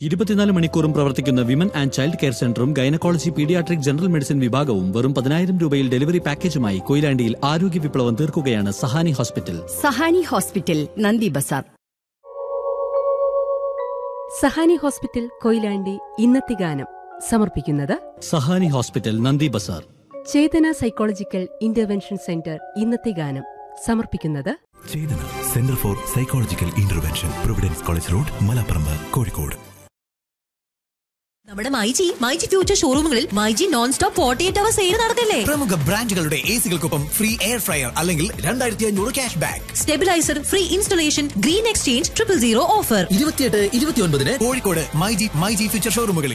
ഇരുപത്തിനാല് മണിക്കൂറും പ്രവർത്തിക്കുന്ന വിമൻ ആൻഡ് ചൈൽഡ് കെയർ സെന്ററും ഗൈനക്കോളജി പീഡിയാട്രിക് ജനറൽ മെഡിസിൻ വിഭാഗവും വെറും പതിനായിരം രൂപയിൽ ഡെലിവറി പാക്കേജുമായി കൊയിലാണ്ടിയിൽ ആരോഗ്യ വിപ്ലവം തീർക്കുകയാണ് Sahani hospital Sahani hospital Nandi Bazar Sahani hospital Koyilandy ഇന്നത്തെ ഗാനം സമർപ്പിക്കുന്നത് Sahani hospital Nandi Bazar Chetana psychological intervention centre ഇന്നത്തെ ഗാനം സമർപ്പിക്കുന്നത് Chetana centre for psychological intervention providence college road Malaparamba Kozhikode നമ്മുടെ മൈജി മൈജി ഫ്യൂച്ചർ ഷോറൂമുകളിൽ myG non stop forty eight hour sale നടത്തില്ലേ പ്രമുഖ ബ്രാൻഡുകളുടെ എ സികൾക്കൊപ്പം ഫ്രീ എയർ ഫ്രയർ അല്ലെങ്കിൽ രണ്ടായിരത്തി അഞ്ഞൂറ് cash back stabiliser free installation green exchange triple zero offer ഇരുപത്തിയെട്ട് ഇരുപത്തിയൊൻപതിന് കോഴിക്കോട് മൈജി മൈജി ഫ്യൂച്ചർ ഷോറൂമുകളിൽ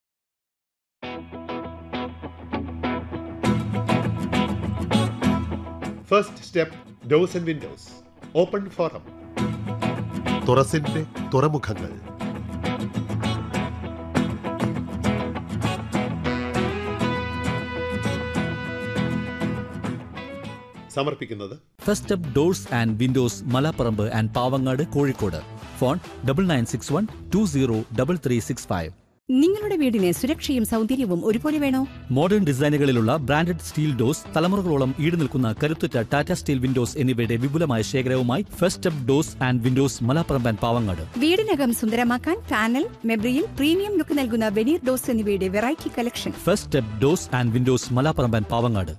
first step doors and windows open forum തുറസിന്റെ തുറമുഖങ്ങൾ സമർപ്പിക്കുന്നത് first step doors and windows Malaparamba and Pavangad Kozhikode phone double nine six one two zero double three six five നിങ്ങളുടെ വീടിന് സുരക്ഷയും സൗന്ദര്യവും ഒരുപോലെ വേണോ മോഡേൺ ഡിസൈനുകളിലുള്ള ബ്രാൻഡഡ് സ്റ്റീൽ ഡോസ് തലമുറകളോളം ഈട് നിൽക്കുന്ന കരുത്തുറ്റ ടാറ്റ സ്റ്റീൽ വിൻഡോസ് എന്നിവയുടെ വിപുലമായ ശേഖരവുമായി first step doors and windows Malappuram and Pavangad വീടിനകം സുന്ദരമാക്കാൻ പാനൽ മെബ്രിയിൽ പ്രീമിയം ലുക്ക് നൽകുന്ന വെനീർ ഡോസ് എന്നിവയുടെ variety collection first step doors and windows Malappuram and Pavangad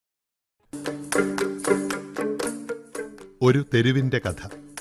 ഒരു തെരുവിന്റെ കഥ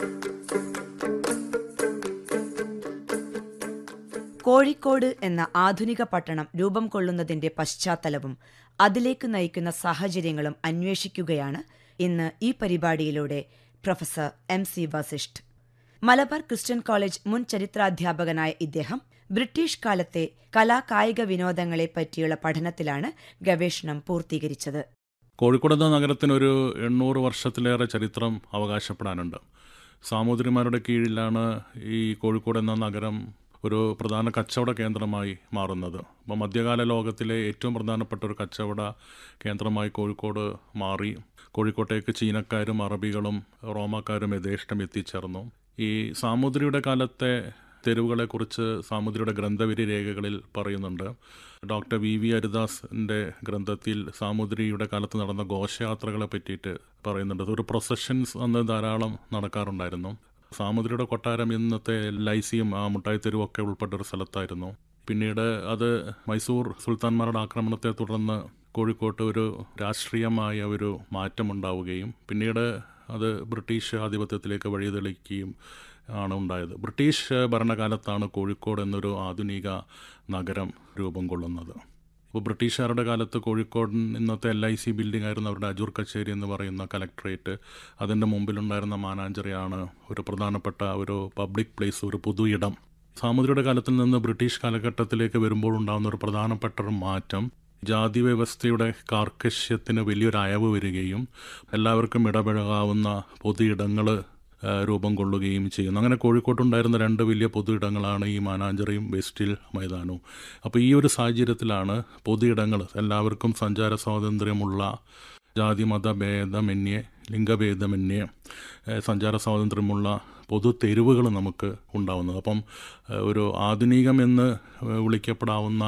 കോഴിക്കോട് എന്ന ആധുനിക പട്ടണം രൂപം കൊള്ളുന്നതിന്റെ പശ്ചാത്തലവും അതിലേക്ക് നയിക്കുന്ന സാഹചര്യങ്ങളും അന്വേഷിക്കുകയാണ് ഇന്ന് ഈ പരിപാടിയിലൂടെ professor M C Vasisht Malabar Christian college മുൻ ചരിത്രാധ്യാപകനായ ഇദ്ദേഹം ബ്രിട്ടീഷ് കാലത്തെ കലാകായിക വിനോദങ്ങളെ പറ്റിയുള്ള പഠനത്തിലാണ് ഗവേഷണം പൂർത്തീകരിച്ചത് കോഴിക്കോട് എന്ന നഗരത്തിനൊരു എണ്ണൂറ് വർഷത്തിലേറെ ചരിത്രം അവകാശപ്പെടാനുണ്ട് സാമൂതിരിമാരുടെ കീഴിലാണ് ഈ കോഴിക്കോട് എന്ന നഗരം ഒരു പ്രധാന കച്ചവട കേന്ദ്രമായി മാറുന്നത് അപ്പോൾ മധ്യകാല ലോകത്തിലെ ഏറ്റവും പ്രധാനപ്പെട്ട ഒരു കച്ചവട കേന്ദ്രമായി കോഴിക്കോട് മാറി കോഴിക്കോട്ടേക്ക് ചീനക്കാരും അറബികളും റോമാക്കാരും യഥേഷ്ടം എത്തിച്ചേർന്നു ഈ സാമൂതിരിയുടെ കാലത്തെ തെരുവുകളെക്കുറിച്ച് സാമൂതിരിയുടെ ഗ്രന്ഥവിരി രേഖകളിൽ പറയുന്നുണ്ട് ഡോക്ടർ വി വി ഹരിദാസിൻ്റെ ഗ്രന്ഥത്തിൽ സാമൂതിരിയുടെ കാലത്ത് നടന്ന ഘോഷയാത്രകളെ പറ്റിയിട്ട് പറയുന്നുണ്ട് ഒരു പ്രൊസഷൻസ് അന്ന് ധാരാളം നടക്കാറുണ്ടായിരുന്നു സാമൂതിരിയുടെ കൊട്ടാരം ഇന്നത്തെ ലൈസിയും ആ മുട്ടായി തെരുവൊക്കെ ഉൾപ്പെട്ട ഒരു സ്ഥലത്തായിരുന്നു പിന്നീട് അത് മൈസൂർ സുൽത്താൻമാരുടെ ആക്രമണത്തെ തുടർന്ന് കോഴിക്കോട്ട് ഒരു രാഷ്ട്രീയമായ ഒരു മാറ്റമുണ്ടാവുകയും പിന്നീട് അത് ബ്രിട്ടീഷ് ആധിപത്യത്തിലേക്ക് വഴിതെളിക്കുകയും ആണ് ഉണ്ടായത് ബ്രിട്ടീഷ് ഭരണകാലത്താണ് കോഴിക്കോട് എന്നൊരു ആധുനിക നഗരം രൂപം കൊള്ളുന്നത് അപ്പോൾ ബ്രിട്ടീഷുകാരുടെ കാലത്ത് കോഴിക്കോട് ഇന്നത്തെ എൽ ഐ സി ബിൽഡിംഗ് ആയിരുന്നു അവരുടെ അജൂർ കച്ചേരി എന്ന് പറയുന്ന കലക്ട്രേറ്റ് അതിൻ്റെ മുമ്പിലുണ്ടായിരുന്ന മാനാഞ്ചറിയാണ് ഒരു പ്രധാനപ്പെട്ട ഒരു പബ്ലിക് പ്ലേസ് ഒരു പൊതു ഇടം സാമുദ്രിയുടെ കാലത്തിൽ നിന്ന് ബ്രിട്ടീഷ് കാലഘട്ടത്തിലേക്ക് വരുമ്പോൾ ഉണ്ടാകുന്ന ഒരു പ്രധാനപ്പെട്ട ഒരു മാറ്റം ജാതി വ്യവസ്ഥയുടെ കാർക്കശ്യത്തിന് വലിയൊരു അയവ് വരികയും എല്ലാവർക്കും ഇടപഴകാവുന്ന പൊതു ഇടങ്ങൾ രൂപം കൊള്ളുകയും ചെയ്യുന്നു അങ്ങനെ കോഴിക്കോട്ടുണ്ടായിരുന്ന രണ്ട് വലിയ പൊതു ഇടങ്ങളാണ് ഈ മാനാഞ്ചറിയും വെസ്റ്റിൽ മൈതാനവും അപ്പോൾ ഈ ഒരു സാഹചര്യത്തിലാണ് പൊതു ഇടങ്ങൾ എല്ലാവർക്കും സഞ്ചാര സ്വാതന്ത്ര്യമുള്ള ജാതി മത ഭേദമന്യേ ലിംഗഭേദമന്യേ സഞ്ചാര സ്വാതന്ത്ര്യമുള്ള പൊതു തെരുവുകൾ നമുക്ക് ഉണ്ടാവുന്നത് അപ്പം ഒരു ആധുനികമെന്ന് വിളിക്കപ്പെടാവുന്ന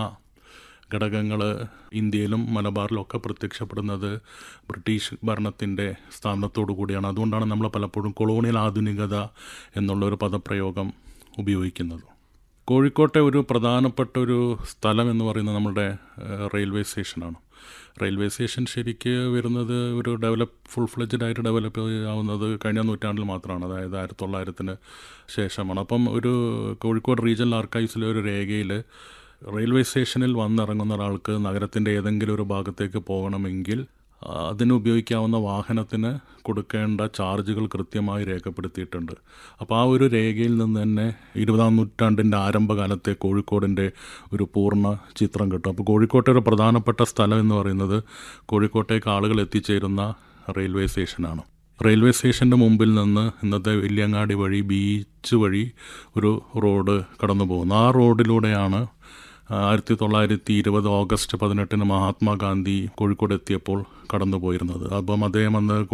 ഘടകങ്ങൾ ഇന്ത്യയിലും മലബാറിലും ഒക്കെ പ്രത്യക്ഷപ്പെടുന്നത് ബ്രിട്ടീഷ് ഭരണത്തിൻ്റെ സ്ഥാനത്തോടു കൂടിയാണ് അതുകൊണ്ടാണ് നമ്മൾ പലപ്പോഴും കൊളോണിയൽ ആധുനികത എന്നുള്ള ഒരു പദപ്രയോഗം ഉപയോഗിക്കുന്നത് കോഴിക്കോട്ടെ ഒരു പ്രധാനപ്പെട്ട ഒരു സ്ഥലം എന്ന് പറയുന്നത് നമ്മുടെ റെയിൽവേ സ്റ്റേഷനാണ് റെയിൽവേ സ്റ്റേഷൻ ശരിക്ക് വരുന്നത് ഒരു ഡെവലപ്പ് ഫുൾ ഫ്ലെഡ്ജഡ് ആയിട്ട് ഡെവലപ്പ് ആവുന്നത് കഴിഞ്ഞ നൂറ്റാണ്ടിൽ മാത്രമാണ് അതായത് ആയിരത്തി തൊള്ളായിരത്തിന് ശേഷമാണ് അപ്പം ഒരു കോഴിക്കോട് റീജിയണൽ ആർക്കൈവ്സിലെ ഒരു രേഖയിൽ റെയിൽവേ സ്റ്റേഷനിൽ വന്നിറങ്ങുന്ന ഒരാൾക്ക് നഗരത്തിൻ്റെ ഏതെങ്കിലും ഒരു ഭാഗത്തേക്ക് പോകണമെങ്കിൽ അതിന് ഉപയോഗിക്കാവുന്ന വാഹനത്തിന് കൊടുക്കേണ്ട ചാർജുകൾ കൃത്യമായി രേഖപ്പെടുത്തിയിട്ടുണ്ട് അപ്പോൾ ആ ഒരു രേഖയിൽ നിന്ന് തന്നെ ഇരുപതാം നൂറ്റാണ്ടിൻ്റെ ആരംഭകാലത്തെ കോഴിക്കോടിൻ്റെ ഒരു പൂർണ്ണ ചിത്രം കിട്ടും അപ്പോൾ കോഴിക്കോട്ടെ ഒരു പ്രധാനപ്പെട്ട സ്ഥലം എന്ന് പറയുന്നത് കോഴിക്കോട്ടേക്ക് ആളുകൾ എത്തിച്ചേരുന്ന റെയിൽവേ സ്റ്റേഷനാണ് റെയിൽവേ സ്റ്റേഷൻ്റെ മുമ്പിൽ നിന്ന് ഇന്നത്തെ വില്യങ്ങാടി വഴി ബീച്ച് വഴി ഒരു റോഡ് കടന്നു പോകുന്നു ആ റോഡിലൂടെയാണ് ആയിരത്തി തൊള്ളായിരത്തി ഇരുപത് ഓഗസ്റ്റ് പതിനെട്ടിന് മഹാത്മാഗാന്ധി കോഴിക്കോട് എത്തിയപ്പോൾ കടന്നു പോയിരുന്നത് അപ്പം അദ്ദേഹം അന്ന്